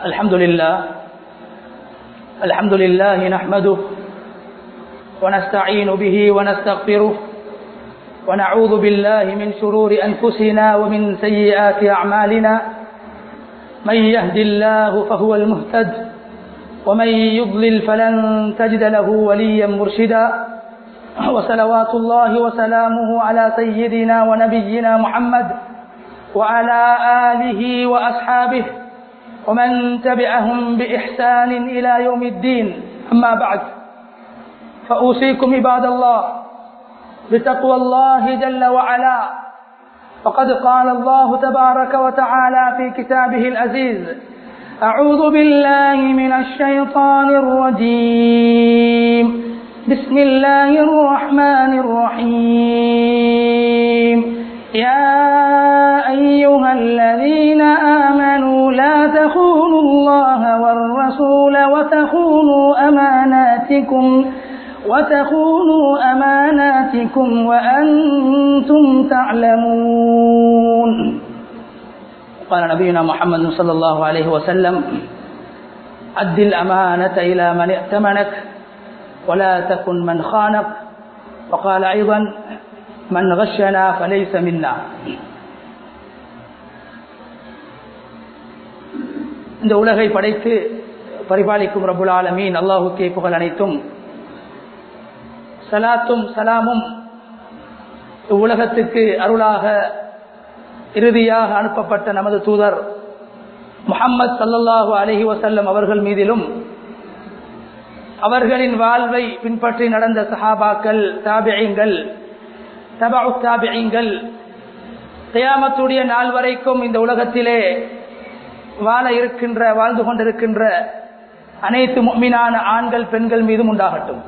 الحمد لله الحمد لله نحمده ونستعين به ونستغفره ونعوذ بالله من شرور أنفسنا ومن سيئات أعمالنا من يهد الله فهو المهتد ومن يضلل فلن تجد له وليا مرشدا وصلوات الله وسلامه على سيدنا ونبينا محمد وعلى آله وأصحابه ومن تبعهم بإحسان إلى يوم الدين أما بعد فأوصيكم عباد الله بتقوى الله جل وعلا فقد قال الله تبارك وتعالى في كتابه العزيز أعوذ بالله من الشيطان الرجيم بسم الله الرحمن الرحيم يا أيها الذين آمنوا لا تخونوا الله والرسول وتخونوا أماناتكم وتخونوا أماناتكم وأنتم تعلمون قال نبينا محمد صلى الله عليه وسلم أد الأمانة إلى من ائتمنك ولا تكن من خانق وقال أيضا من غشنا فليس منا இந்த உலகை படைத்து பரிபாலிக்கும் ரபுல் ஆலமீன் அல்லாஹுக்கே புகழ் அனைத்தும் சலாத்தும் சலாமும் இவ்வுலகத்துக்கு அருளாக இறுதியாக அனுப்பப்பட்ட நமது தூதர் முகம்மது சல்லல்லாஹு அலஹி வசல்லம் அவர்கள் மீதிலும் அவர்களின் வாழ்வை பின்பற்றி நடந்த சஹாபாக்கள் தாபியங்கள் தபா தாபியங்கள் கயாமத்துடைய நாள் வரைக்கும் இந்த உலகத்திலே வாழ இருக்கின்ற வாழ்ந்து கொண்டிருக்கின்ற அனைத்து மீனான ஆண்கள் பெண்கள் மீதும் உண்டாகட்டும்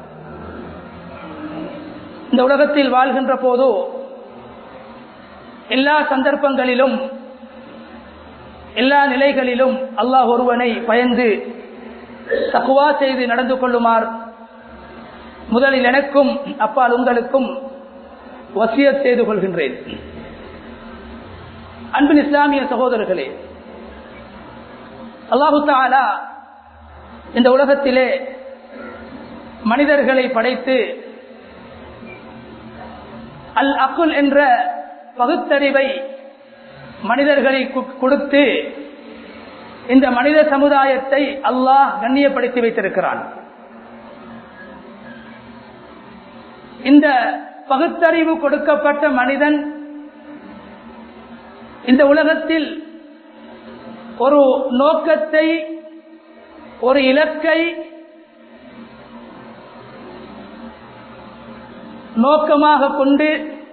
இந்த உலகத்தில் வாழ்கின்ற போதோ எல்லா சந்தர்ப்பங்களிலும் எல்லா நிலைகளிலும் அல்லாஹ் ஒருவனை பயந்து தக்குவா செய்து நடந்து கொள்ளுமாறு முதலில் எனக்கும் அப்பால் உங்களுக்கும் வசிய செய்து கொள்கின்றேன் அன்பின் இஸ்லாமிய சகோதரர்களே அல்லாஹு தாலா இந்த உலகத்திலே மனிதர்களை படைத்து அல் அக்குல் என்ற பகுத்தறிவை மனிதர்களை கொடுத்து இந்த மனித சமுதாயத்தை அல்லாஹ் கண்ணியப்படுத்தி வைத்திருக்கிறான் இந்த பகுத்தறிவு கொடுக்கப்பட்ட மனிதன் இந்த உலகத்தில் ஒரு நோக்கத்தை ஒரு இலக்கை நோக்கமாக கொண்டு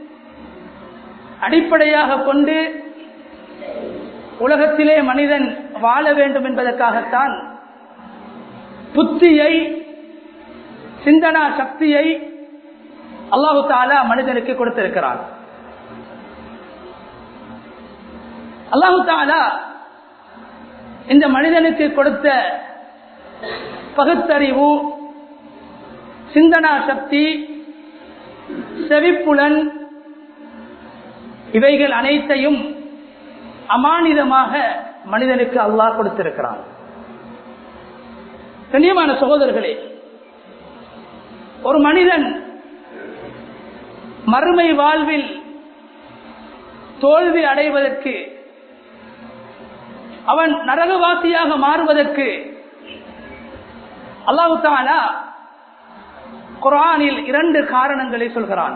அடிப்படையாக கொண்டு உலகத்திலே மனிதன் வாழ வேண்டும் என்பதற்காகத்தான் புத்தியை சிந்தனா சக்தியை அல்லாஹு தாலா மனிதனுக்கு கொடுத்திருக்கிறான் அல்லாஹு தாலா இந்த மனிதனுக்கு கொடுத்த பகுத்தறிவு சிந்தனா சக்தி செவிப்புலன் இவைகள் அனைத்தையும் அமானிதமாக மனிதனுக்கு அல்லாஹ் கொடுத்திருக்கிறான் கண்ணியமான சகோதரர்களே ஒரு மனிதன் மறுமை வாழ்வில் தோல்வி அடைவதற்கு அவன் நரகவாசியாக மாறுவதற்கு அல்லாஹு தாலா குரானில் இரண்டு காரணங்களை சொல்கிறான்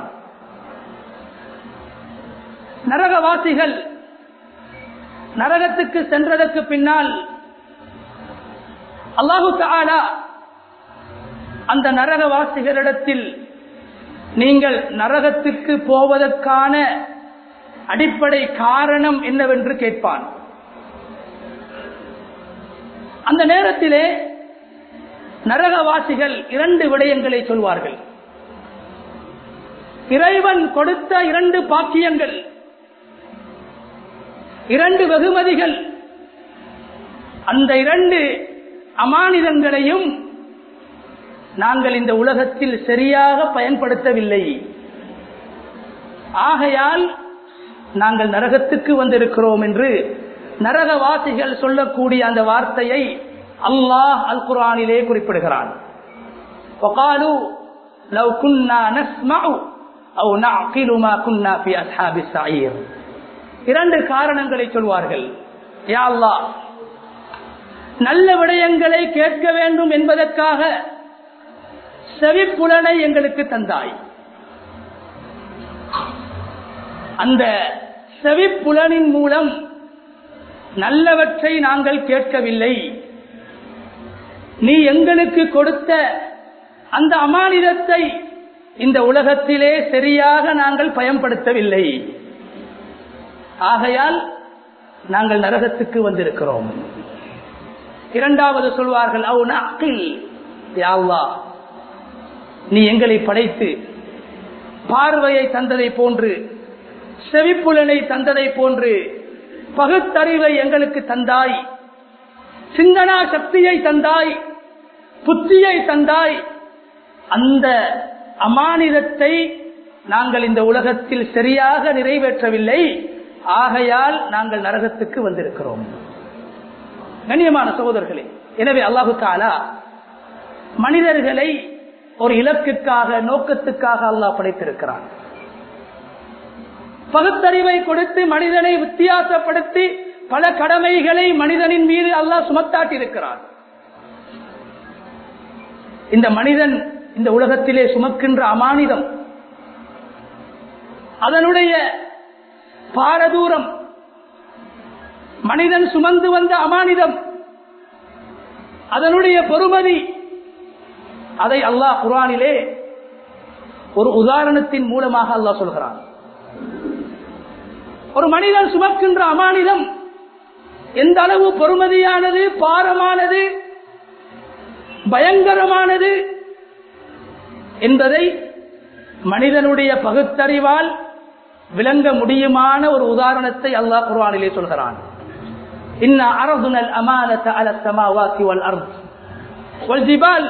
நரகவாசிகள் நரகத்துக்கு சென்றதற்கு பின்னால் அல்லாஹு தாலா அந்த நரகவாசிகளிடத்தில் நீங்கள் நரகத்துக்கு போவதற்கான அடிப்படை காரணம் என்னவென்று கேட்பான் அந்த நேரத்திலே நரகவாசிகள் இரண்டு விடயங்களை சொல்வார்கள் இறைவன் கொடுத்த இரண்டு பாக்கியங்கள் இரண்டு வெகுமதிகள் அந்த இரண்டு அமானிதங்களையும் நாங்கள் இந்த உலகத்தில் சரியாக பயன்படுத்தவில்லை ஆகையால் நாங்கள் நரகத்துக்கு வந்திருக்கிறோம் என்று நரகவாசிகள் சொல்லக்கூடிய அந்த வார்த்தையை அல்லாஹ் அல் குரானிலே குறிப்பிடுகிறான் وقالوا لو كنا نسمع أو نعقل ما كنا في أصحاب السعير இரண்டு காரணங்களை சொல்வார்கள் யா அல்லாஹ் நல்ல விடயங்களை கேட்க வேண்டும் என்பதற்காக செவிப்புலனை எங்களுக்கு தந்தாய் அந்த செவிப்புலனின் மூலம் நல்லவற்றை நாங்கள் கேட்கவில்லை நீ எங்களுக்கு கொடுத்த அந்த அமானிதத்தை இந்த உலகத்திலே சரியாக நாங்கள் பயன்படுத்தவில்லை ஆகையால் நாங்கள் நரகத்துக்கு வந்திருக்கிறோம் இரண்டாவது சொல்வார்கள் அவன் அக்கில் யாவா நீ எங்களை படைத்து பார்வையை தந்ததை போன்று செவிப்புலனை தந்ததை போன்று பகுத்தறிவை எங்களுக்கு தந்தாய் சிந்தனா சக்தியை தந்தாய் புத்தியை தந்தாய் அந்த அமானிதத்தை நாங்கள் இந்த உலகத்தில் சரியாக நிறைவேற்றவில்லை ஆகையால் நாங்கள் நரகத்துக்கு வந்திருக்கிறோம் கண்ணியமான சகோதரர்களே எனவே அல்லாஹு தாலா மனிதர்களை ஒரு இலக்குக்காக நோக்கத்துக்காக அல்லாஹ் படைத்திருக்கிறான் பகுத்தறிவை கொடுத்து மனிதனை வித்தியாசப்படுத்தி பல கடமைகளை மனிதனின் மீது அல்லாஹ் சுமத்தாட்டியிருக்கிறான் இந்த மனிதன் இந்த உலகத்திலே சுமக்கின்ற அமானிதம் அதனுடைய பாரதூரம் மனிதன் சுமந்து வந்த அமானிதம் அதனுடைய பொறுமதி அதை அல்லாஹ் குரானிலே ஒரு உதாரணத்தின் மூலமாக அல்லாஹ் சொல்கிறான் ஒரு மனிதன் சுமக்கின்ற அமானிதம் எந்த அளவு பொறுமதியானது பாரமானது பயங்கரமானது என்பதை மனிதனுடைய பகுத்தறிவால் விளங்க முடியுமான ஒரு உதாரணத்தை அல்லாஹ் குர்ஆனிலே சொல்கிறான் இன்ன அரதுனல் அமானத அல சமாவாத்தி வல் அர்த் வல் ஜிபால்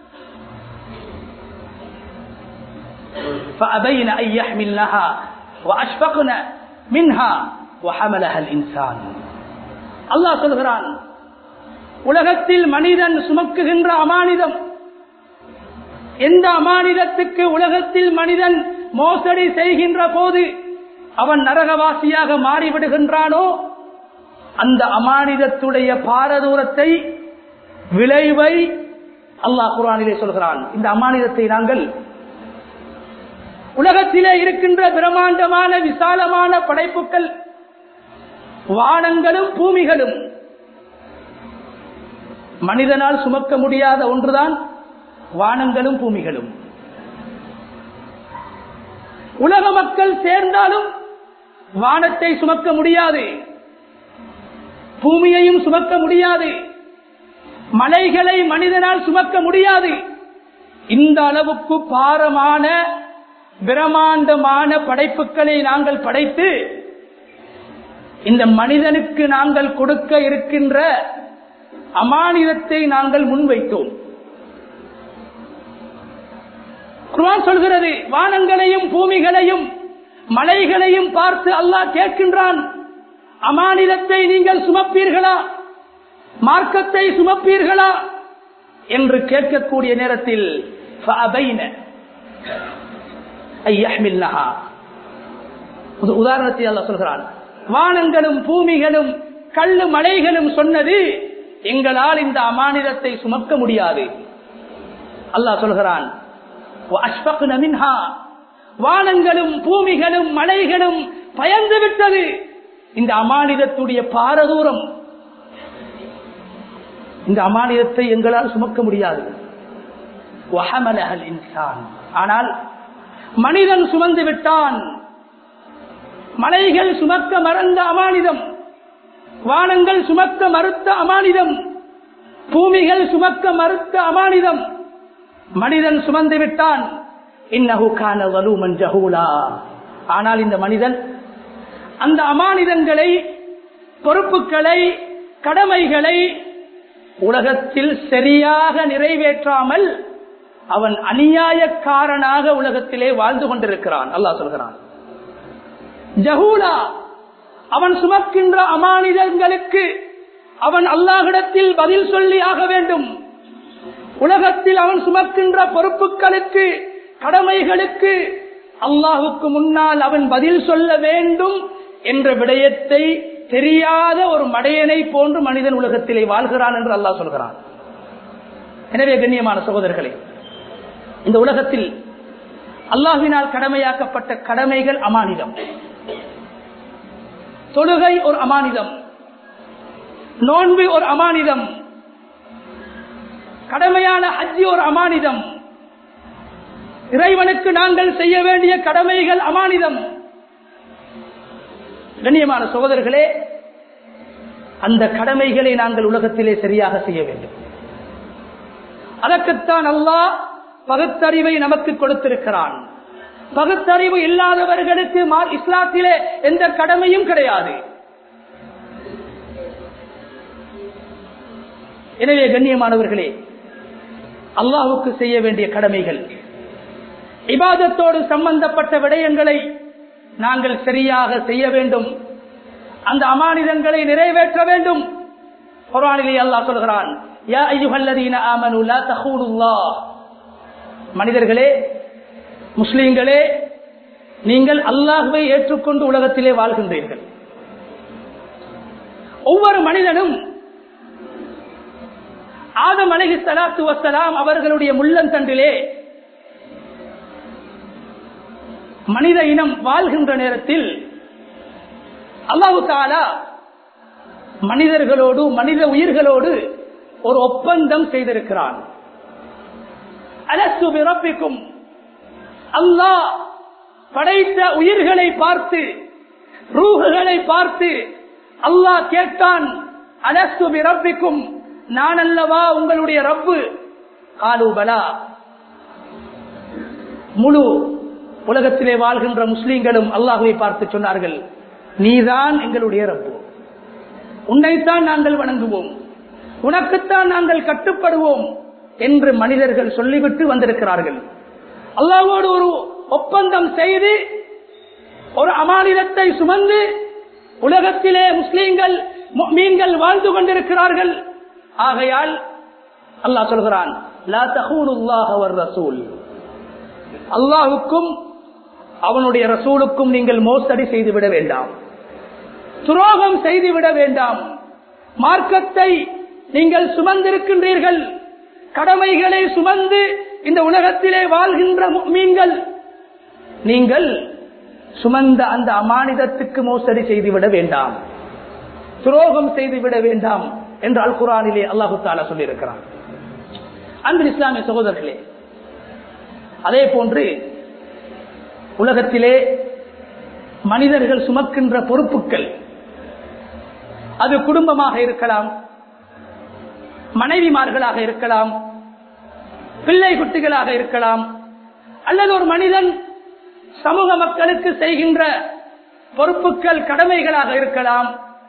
فأبين أن يحملنها وأشفقن منها وحملها الإنسان الله சொல்கிறான் உலகத்தில் மனிதன் சுமக்குகின்ற அமானிதம் எந்த அமானிதத்துக்கு உலகத்தில் மனிதன் மோசடி செய்கின்ற போது அவன் நரகவாசியாக மாறிவிடுகின்றானோ அந்த அமானிதத்துடைய பாரதூரத்தை விளைவை அல்லாஹ் குரானிலே சொல்கிறான் இந்த அமானிதத்தை நாங்கள் உலகத்திலே இருக்கின்ற பிரம்மாண்டமான விசாலமான படைப்புகள் வானங்களும் பூமிகளும் மனிதனால் சுமக்க முடியாத ஒன்றுதான் வானங்களும் பூமிகளும் உலக மக்கள் சேர்ந்தாலும் வானத்தை சுமக்க முடியாது பூமியையும் சுமக்க முடியாது மலைகளை மனிதனால் சுமக்க முடியாது இந்த அளவுக்கு பாரமான பிரமாண்டமான படைப்புகளை நாங்கள் படைத்து இந்த மனிதனுக்கு நாங்கள் கொடுக்க இருக்கின்ற அமானிதத்தை நாங்கள் முன்வைத்தோம் குர்ஆன் சொல்கிறது வானங்களையும் பூமிகளையும் மலைகளையும் பார்த்து அல்லாஹ் கேட்கின்றான் அமானிதத்தை நீங்கள் சுமப்பீர்களா மார்க்கத்தை சுமப்பீர்களா என்று கேட்கக்கூடிய நேரத்தில் உதாரணத்தை அல்ல சொல்கிறான் வானங்களும் பூமிகளும் கல்லு மலைகளும் சொன்னது எங்களால் இந்த அமானிதத்தை சுமக்க முடியாது அல்லாஹ் சொல்கிறான் வானங்களும் பூமிகளும் மலைகளும் பயந்து விட்டது இந்த அமானிதத்துடைய பாரதூரம் இந்த அமானிதத்தை எங்களால் சுமக்க முடியாது ஆனால் மனிதன் சுமந்து விட்டான் மலைகள் சுமக்க மறந்த அமானிதம் வானங்கள் சுமக்க மறுத்த அமானிதம் பூமிகள் சுமக்க மறுத்த அமானிதம் மனிதன் சுமந்து விட்டான் இன்னகுக்கான வலுமன் ஜஹூலா ஆனால் இந்த மனிதன் அந்த அமானிதங்களை பொறுப்புகளை கடமைகளை உலகத்தில் சரியாக நிறைவேற்றாமல் அவன் அநியாயக்காரனாக உலகத்திலே வாழ்ந்து கொண்டிருக்கிறான் அல்லாஹ் சொல்கிறான் ஜஹூலா அவன் சுமக்கின்ற அமானிதங்களுக்கு அவன் அல்லாஹிடத்தில் பதில் சொல்லி ஆக வேண்டும் உலகத்தில் அவன் சுமக்கின்ற பொறுப்புகளுக்கு கடமைகளுக்கு அல்லாஹுக்கு முன்னால் அவன் பதில் சொல்ல வேண்டும் என்ற விடயத்தை தெரியாத ஒரு மடையனை போன்று மனிதன் உலகத்திலே வாழ்கிறான் என்று அல்லாஹ் சொல்கிறான் எனவே கண்ணியமான சகோதரர்களே இந்த உலகத்தில் அல்லாஹினால் கடமையாக்கப்பட்ட கடமைகள் அமானிதம் தொழுகை ஒரு அமானிதம் நோன்பு ஒரு அமானிதம் கடமையான ஹஜ்ஜி ஒரு அமானிதம் இறைவனுக்கு நாங்கள் செய்ய வேண்டிய கடமைகள் அமானிதம் கண்ணியமான சகோதரர்களே அந்த கடமைகளை நாங்கள் உலகத்திலே சரியாக செய்ய வேண்டும் அதற்குத்தான் அல்லாஹ் பகுத்தறிவை நமக்கு கொடுத்திருக்கிறான் பகுத்தறிவு இல்லாதவர்களுக்கு இஸ்லாத்திலே எந்த கடமையும் கிடையாது எனவே கண்ணியமானவர்களே அல்லாஹுக்கு செய்ய வேண்டிய கடமைகள் இபாதத்தோடு சம்பந்தப்பட்ட விடயங்களை நாங்கள் சரியாக செய்ய வேண்டும் அந்த அமானிதங்களை நிறைவேற்ற வேண்டும் குரானிலே அல்லாஹ் சொல்கிறான் மனிதர்களே முஸ்லீம்களே நீங்கள் அல்லாஹுவை ஏற்றுக்கொண்டு உலகத்திலே வாழ்கின்றீர்கள் ஒவ்வொரு மனிதனும் ஆதம் அலகி சலாத்து வசலாம் அவர்களுடைய முள்ளந்தண்டிலே மனித இனம் வாழ்கின்ற நேரத்தில் அல்லாஹு தாலா மனிதர்களோடு மனித உயிர்களோடு ஒரு ஒப்பந்தம் செய்திருக்கிறான் அலசு பிறப்பிக்கும் அல்லாஹ் படைத்த உயிர்களை பார்த்து ரூகுகளை பார்த்து அல்லாஹ் கேட்டான் அலசு பிறப்பிக்கும் நான் அல்லவா உங்களுடைய ரப்பு காலூபலா முழு உலகத்திலே வாழ்கின்ற முஸ்லீம்களும் அல்லாஹுவை பார்த்து சொன்னார்கள் நீதான் எங்களுடைய ரப்பு உன்னைத்தான் நாங்கள் வணங்குவோம் உனக்குத்தான் நாங்கள் கட்டுப்படுவோம் என்று மனிதர்கள் சொல்லிவிட்டு வந்திருக்கிறார்கள் அல்லாவோடு ஒரு ஒப்பந்தம் செய்து ஒரு அமானிதத்தை சுமந்து உலகத்திலே முஸ்லீம்கள் மீன்கள் வாழ்ந்து கொண்டிருக்கிறார்கள் ஆகையால் அல்லாஹ் சொல்கிறான் அல்லாஹுக்கும் அவனுடைய ரசூலுக்கும் நீங்கள் மோசடி செய்துவிட வேண்டாம் துரோகம் செய்துவிட வேண்டாம் மார்க்கத்தை நீங்கள் சுமந்திருக்கின்றீர்கள் கடமைகளை சுமந்து இந்த உலகத்திலே வாழ்கின்ற மீன்கள் நீங்கள் சுமந்த அந்த அமானிதத்துக்கு மோசடி செய்துவிட வேண்டாம் துரோகம் செய்துவிட வேண்டாம் என்று அல் குரானிலே அல்லாஹு தாலா சொல்லியிருக்கிறான் அன்பு இஸ்லாமிய சகோதரர்களே அதே போன்று உலகத்திலே மனிதர்கள் சுமக்கின்ற பொறுப்புகள் அது குடும்பமாக இருக்கலாம் மனைவிமார்களாக இருக்கலாம் பிள்ளை குட்டிகளாக இருக்கலாம் அல்லது ஒரு மனிதன் சமூக மக்களுக்கு செய்கின்ற பொறுப்புகள் கடமைகளாக இருக்கலாம்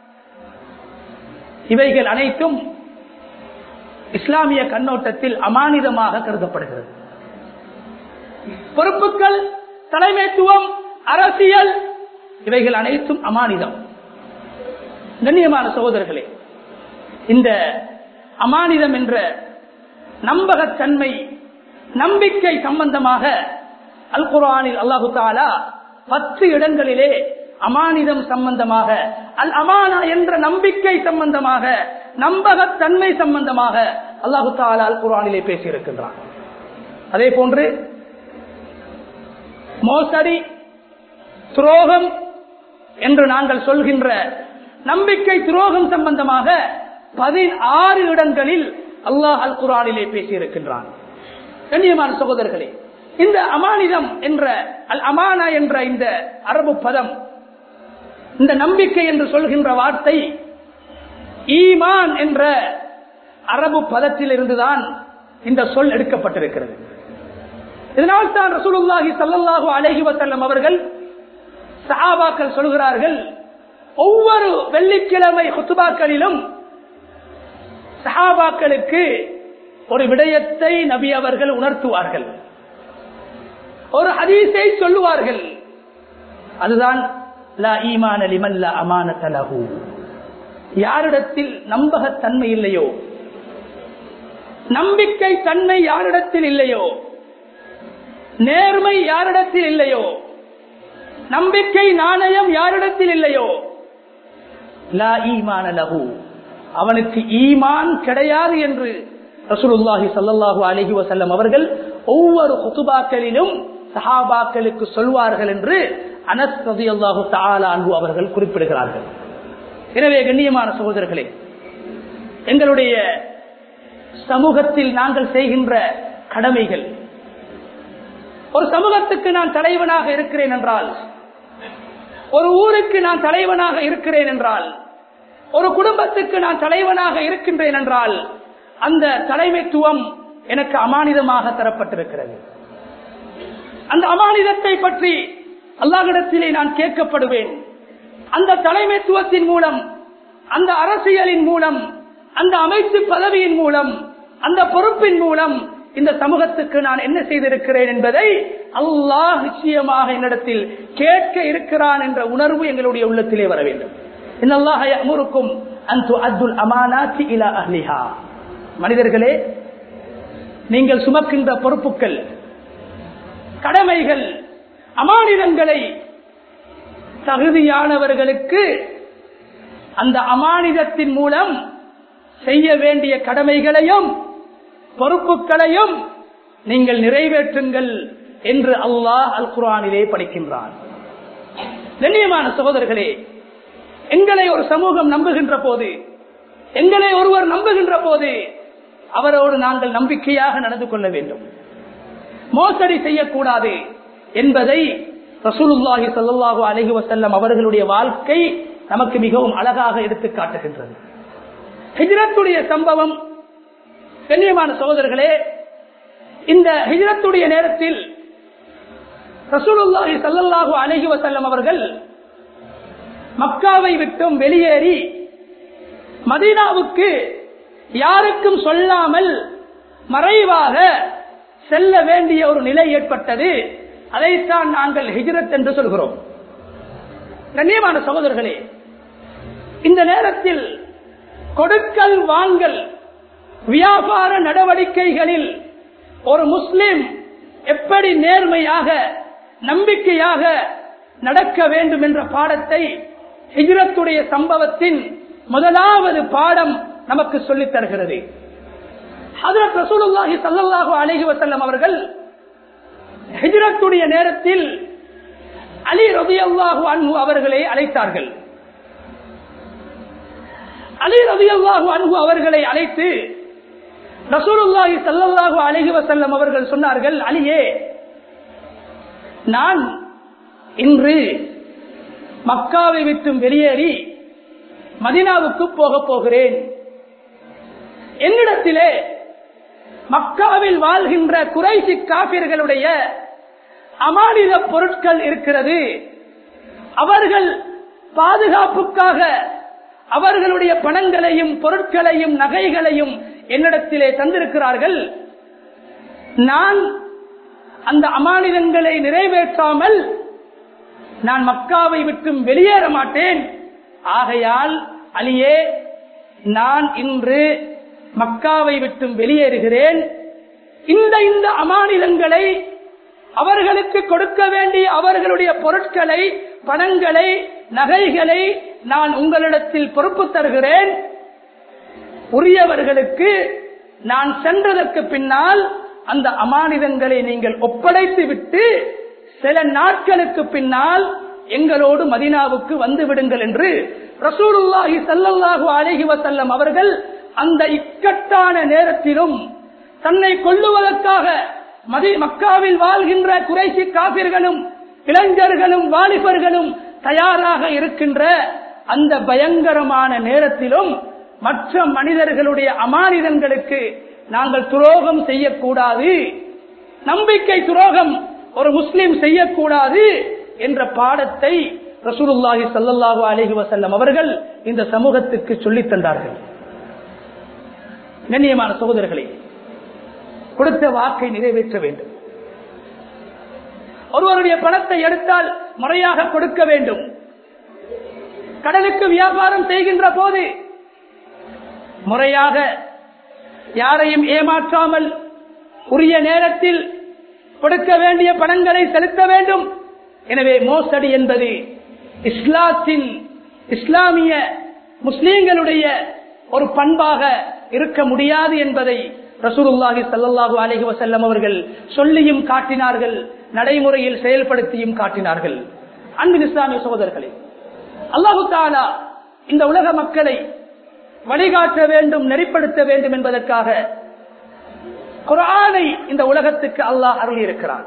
இவைகள் அனைத்தும் இஸ்லாமிய கண்ணோட்டத்தில் அமானிதமாக கருதப்படுகிறது பொறுப்புகள் தலைமைத்துவம் அரசியல் இவைகள் அனைத்தும் அமானிதம் கண்ணியமான சகோதரர்களே இந்த அமானிதம் என்ற நம்பகத்தன்மை நம்பிக்கை சம்பந்தமாக அல் குரானில் அல்லாஹு தாலா பத்து இடங்களிலே அமானிதம் சம்பந்தமாக அல் அமானா என்ற நம்பிக்கை சம்பந்தமாக நம்பகத்தன்மை சம்பந்தமாக அல்லாஹு தாலா அல் குரானிலே பேசியிருக்கின்றான் அதே போன்று மோசடி துரோகம் என்று நாங்கள் சொல்கின்ற நம்பிக்கை துரோகம் சம்பந்தமாக பதினாறு இடங்களில் அல்லாஹ் அல் குரானிலே பேசியிருக்கின்றான் கண்ணியமான சகோதரர்களே இந்த அமானிதம் என்ற அல் அமானா என்ற இந்த அரபு பதம் இந்த நம்பிக்கை என்று சொல்கின்ற வார்த்தை ஈமான் என்ற அரபு பதத்தில் இருந்துதான் இந்த சொல் எடுக்கப்பட்டிருக்கிறது இதனால் தான் ரசூலுல்லாஹி சல்லாஹூ அலஹி வசல்லம் அவர்கள் சஹாபாக்கள் சொல்கிறார்கள் ஒவ்வொரு வெள்ளிக்கிழமை குத்துபாக்களிலும் சஹாபாக்களுக்கு ஒரு விடயத்தை நபி அவர்கள் உணர்த்துவார்கள் ஒரு ஹதீஸை சொல்லுவார்கள் அதுதான் லா ஈமான லிமன் லா அமானத லஹு யாரிடத்தில் நம்பகத்தன்மை இல்லையோ நம்பிக்கை தன்மை யாரிடத்தில் இல்லையோ நேர்மை யாரிடத்தில் இல்லையோ நம்பிக்கை நாணயம் யாரிடத்தில் இல்லையோ லா ஈமான லஹு அவனுக்கு ஈமான் கிடையாது என்று ரசூலுல்லாஹி ஸல்லல்லாஹு அலைஹி வஸல்லம் அவர்கள் ஒவ்வொரு குத்துபாக்களிலும் சஹாபாக்களுக்கு சொல்வார்கள் என்று அனஸ் ரலியல்லாஹு தஆலா அன்ஹு அவர்கள் குறிப்பிடுகிறார்கள் எனவே கண்ணியமான சகோதரர்களே எங்களுடைய சமூகத்தில் நாங்கள் செய்கின்ற கடமைகள் ஒரு சமூகத்துக்கு நான் தலைவனாக இருக்கிறேன் என்றால் ஒரு ஊருக்கு நான் தலைவனாக இருக்கிறேன் என்றால் ஒரு குடும்பத்துக்கு நான் தலைவனாக இருக்கின்றேன் என்றால் அந்த தலைமைத்துவம் எனக்கு அமானிதமாக தரப்பட்டிருக்கிறது அந்த அமானிதத்தை பற்றி அல்லாஹிடத்திலே நான் கேட்கப்படுவேன் அந்த தலைமைத்துவத்தின் மூலம் அந்த அரசியலின் மூலம் அந்த அமைச்சு பதவியின் மூலம் அந்த பொறுப்பின் மூலம் இந்த சமூகத்துக்கு நான் என்ன செய்திருக்கிறேன் என்பதை அல்லாஹ் நிச்சயமாக என்னிடத்தில் கேட்க இருக்கிறான் என்ற உணர்வு எங்களுடைய உள்ளத்திலே வர வேண்டும் இன்னல்லாஹுக்கும் அந்து அப்துல் அமானாத்தி இலா அஹ்லிஹா மனிதர்களே நீங்கள் சுமக்கின்ற பொறுப்புகள் கடமைகள் அமானிதங்களை தகுதியானவர்களுக்கு அந்த அமானிதத்தின் மூலம் செய்ய வேண்டிய கடமைகளையும் பொறுப்புகளையும் நீங்கள் நிறைவேற்றுங்கள் என்று அல்லாஹ் அல் குரானிலே படிக்கின்றான் கண்ணியமான சகோதரர்களே எங்களை ஒரு சமூகம் நம்புகின்ற போது எங்களை ஒருவர் நம்புகின்ற போது அவரோடு நாங்கள் நம்பிக்கையாக நடந்து கொள்ள வேண்டும் மோசடி செய்யக்கூடாது என்பதை ரசூலுல்லாஹி சல்லாஹூ அலஹி வசல்லம் அவர்களுடைய வாழ்க்கை நமக்கு மிகவும் அழகாக எடுத்து காட்டுகின்றது ஹிஜ்ரத்துடைய சம்பவம் கண்ணியமான சகோதரர்களே இந்த ஹிஜ்ரத்துடைய நேரத்தில் ரசூலுல்லாஹி சல்லல்லாஹு அலஹி வசல்லம் அவர்கள் மக்காவை விட்டும் வெளியேறி மதீனாவுக்கு யாருக்கும் சொல்லாமல் மறைவாக செல்ல வேண்டிய ஒரு நிலை ஏற்பட்டது அதைத்தான் நாங்கள் ஹிஜ்ரத் என்று சொல்கிறோம் கண்ணியமான சகோதரர்களே இந்த நேரத்தில் கொடுக்கல் வாங்கல் வியாபார நடவடிக்கைகளில் ஒரு முஸ்லிம் எப்படி நேர்மையாக நம்பிக்கையாக நடக்க வேண்டும் என்ற பாடத்தை ஹிஜ்ரத்துடைய சம்பவத்தின் முதலாவது பாடம் நமக்கு சொல்லித் தருகிறது ஹதரத் ரசூலுல்லாஹி ஸல்லல்லாஹு அலைஹி வஸல்லம் அவர்கள் ஹிஜ்ரத்துடைய நேரத்தில் அலி ரலியல்லாஹு அன்ஹு அவர்களை அழைத்தார்கள் அலி ரலியல்லாஹு அன்ஹு அவர்களை அழைத்து ரசூலுல்லாஹி ஸல்லல்லாஹு அலைஹி வஸல்லம் அவர்கள் சொன்னார்கள் அலியே நான் இன்று மக்காவை விட்டும் வெளியேறி மதினாவுக்கு போக போகிறேன் என்னிடத்திலே மக்காவில் வாழ்கின்ற குறைசி காபிர்களுடைய அமானித பொருட்கள் இருக்கிறது அவர்கள் பாதுகாப்புக்காக அவர்களுடைய பணங்களையும் பொருட்களையும் நகைகளையும் என்னிடத்திலே தந்திருக்கிறார்கள் நான் அந்த அமானிதங்களை நிறைவேற்றாமல் நான் மக்காவை விட்டும் வெளியேற மாட்டேன் ஆகையால் அலியே நான் இன்று மக்காவை விட்டும் வெளியேறுகிறேன் இந்த இந்த அமானிதங்களை அவர்களுக்கு கொடுக்க வேண்டிய அவர்களுடைய பொருட்களை பணங்களை நகைகளை நான் உங்களிடத்தில் பொறுப்பு தருகிறேன் உரியவர்களுக்கு நான் சென்றதற்கு பின்னால் அந்த அமானிதங்களை நீங்கள் ஒப்படைத்து விட்டு சில நாட்களுக்கு பின்னால் எங்களோடு மதினாவுக்கு வந்து விடுங்கள் என்று ரசூலுல்லாஹி சல்லல்லாஹு அலைஹி வசல்லம் அவர்கள் அந்த இக்கட்டான நேரத்திலும் தன்னை கொள்ளுவதற்காக மதி மக்காவில் வாழ்கின்ற குறைசி காபிர்களும் இளைஞர்களும் வாலிபர்களும் தயாராக இருக்கின்ற அந்த பயங்கரமான நேரத்திலும் மற்ற மனிதர்களுடைய அமானிதங்களுக்கு நாங்கள் துரோகம் செய்யக்கூடாது நம்பிக்கை துரோகம் ஒரு முஸ்லிம் செய்யக்கூடாது என்ற பாடத்தை ரசூலுல்லாஹி சல்லல்லாஹு அலஹி வசல்லம் அவர்கள் இந்த சமூகத்துக்கு சொல்லித் தந்தார்கள் கண்ணியமான சகோதரர்களே கொடுத்த வாக்கை நிறைவேற்ற வேண்டும் ஒருவருடைய பணத்தை எடுத்தால் முறையாக கொடுக்க வேண்டும் கடலுக்கு வியாபாரம் செய்கின்ற போது முறையாக யாரையும் ஏமாற்றாமல் உரிய நேரத்தில் கொடுக்க வேண்டிய பணங்களை செலுத்த வேண்டும் எனவே மோசடி என்பது இஸ்லாத்தின் இஸ்லாமிய முஸ்லீம்களுடைய ஒரு பண்பாக இருக்க முடியாது என்பதை ரசூலுல்லாஹி சல்லாஹூ அலஹி வசல்லம் அவர்கள் சொல்லியும் காட்டினார்கள் நடைமுறையில் செயல்படுத்தியும் காட்டினார்கள் அன்பின் இஸ்லாமிய சகோதரர்களே அல்லாஹு தாலா இந்த உலக மக்களை வழிகாட்ட வேண்டும் நெறிப்படுத்த வேண்டும் என்பதற்காக குரானை இந்த உலகத்துக்கு அல்லாஹ் அருளி இருக்கிறான்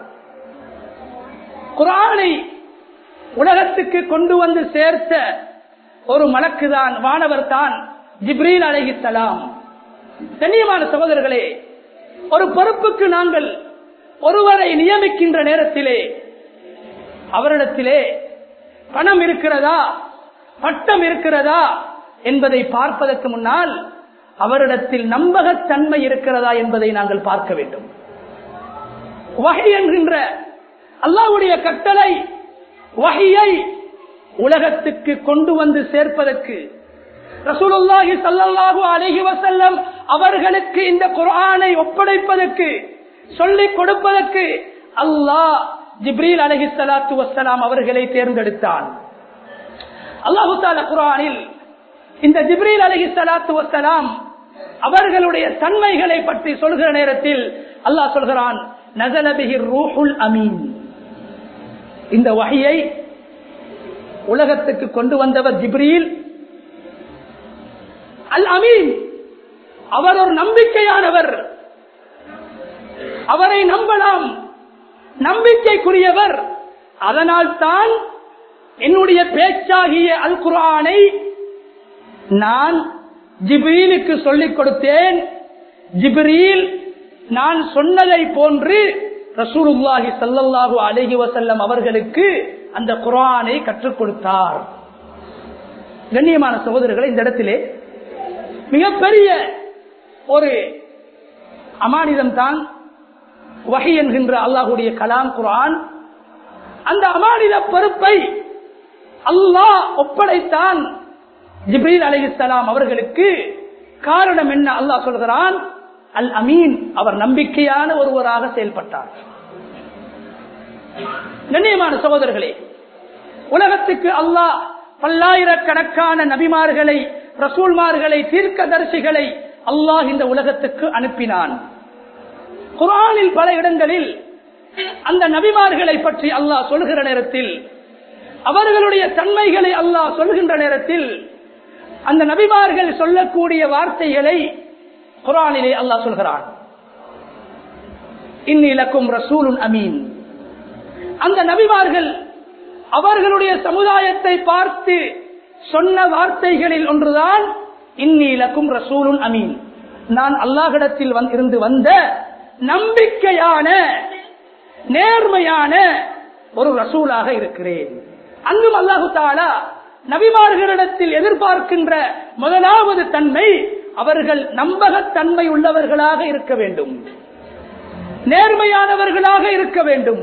குரானை உலகத்துக்கு கொண்டு வந்து சேர்த்த ஒரு மலக்குதான் வானவர் தான் ஜிப்ரீல் அலஹிசலாம் கண்ணியமான சகோதரர்களே ஒரு பொறுப்புக்கு நாங்கள் ஒருவரை நியமிக்கின்ற நேரத்திலே அவரிடத்திலே பணம் இருக்கிறதா பட்டம் இருக்கிறதா என்பதை பார்ப்பதற்கு முன்னால் அவரிடத்தில் நம்பகத்தன்மை இருக்கிறதா என்பதை நாங்கள் பார்க்க வேண்டும் வகை என்கின்ற அல்லாவுடைய கட்டளை வகையை உலகத்துக்கு கொண்டு வந்து சேர்ப்பதற்கு ரசூலுல்லாஹி சல்லல்லாஹு அலைஹி வஸல்லம் அவர்களுக்கு இந்த குர்ஆனை ஒப்படைப்பதற்கு சொல்லிக் கொடுப்பதற்கு அல்லாஹ் ஜிப்ரீல் அலைஹி ஸலாத்து வஸ்ஸலாம் அவர்களை தேர்ந்தெடுத்தான் அல்லாஹு தஆலா குர்ஆனில் இந்த ஜிப்ரீல் அலைஹி ஸலாத்து வஸ்ஸலாம் அவர்களுடைய தன்மைகளை பற்றி சொல்கிற நேரத்தில் அல்லாஹ் சொல்கிறான் நஸல பிஹி ரூஹுல் அமீன் இந்த வகையை உலகத்துக்கு கொண்டு வந்தவர் ஜிப்ரீல் அல் அமீன் அவர் ஒரு நம்பிக்கையானவர் அவரை நம்பலாம் நம்பிக்கைக்குரியவர் அதனால் தான் என்னுடைய பேச்சாகிய அல் குரானை நான் ஜிப்ரீலுக்கு சொல்லிக் கொடுத்தேன் ஜிப்ரீல் நான் சொன்னதை போன்று ரசூலுல்லாஹி சல்லல்லாஹு அலைஹி வசல்லம் அவர்களுக்கு அந்த குரானை கற்றுக் கொடுத்தார் கண்ணியமான சகோதரர்களை இந்த இடத்திலே மிகப்பெரிய ஒரு அமானிதம் தான் வகை என்கின்ற அல்லாஹுடைய கலாம் குரான் அந்த அமானித பொறுப்பை அல்லாஹ் ஒப்படைத்தான் ஜிப்ரீல் அலிஸ்லாம் அவர்களுக்கு காரணம் என்ன அல்லாஹ் சொல்கிறான் அல் அமீன் அவர் நம்பிக்கையான ஒருவராக செயல்பட்டார் கண்ணியமான சகோதரர்களே உலகத்துக்கு அல்லாஹ் பல்லாயிரக்கணக்கான நபிமார்களை ரசூல்மார்களை தீர்க்கதரிசிகளை அல்லாஹ் இந்த உலகத்துக்கு அனுப்பினான் குரானில் பல இடங்களில் அந்த நபிமார்களை பற்றி அல்லாஹ் சொல்கிற நேரத்தில் அவர்களுடைய தன்மைகளை அல்லாஹ் சொல்கின்ற நேரத்தில் அந்த நபிமார்கள் சொல்லக்கூடிய வார்த்தைகளை குரானிலே அல்லாஹ் சொல்கிறான் இன்னிலக்கும் ரசூலுன் அமீன் அந்த நபிமார்கள் அவர்களுடைய சமுதாயத்தை பார்த்து சொன்ன வார்த்தைகளில் ஒன்றுதான் இன்னிலக்கும் ரசூலுன் அமீன் நான் அல்லாஹிடத்தில் இருந்து வந்த நம்பிக்கையான நேர்மையான ஒரு ரசூலாக இருக்கிறேன் அங்கும் அல்லாஹு தாலா நபிமார்களிடத்தில் எதிர்பார்க்கின்ற முதலாவது தன்மை அவர்கள் நம்பகத்தன்மை உள்ளவர்களாக இருக்க வேண்டும் நேர்மையானவர்களாக இருக்க வேண்டும்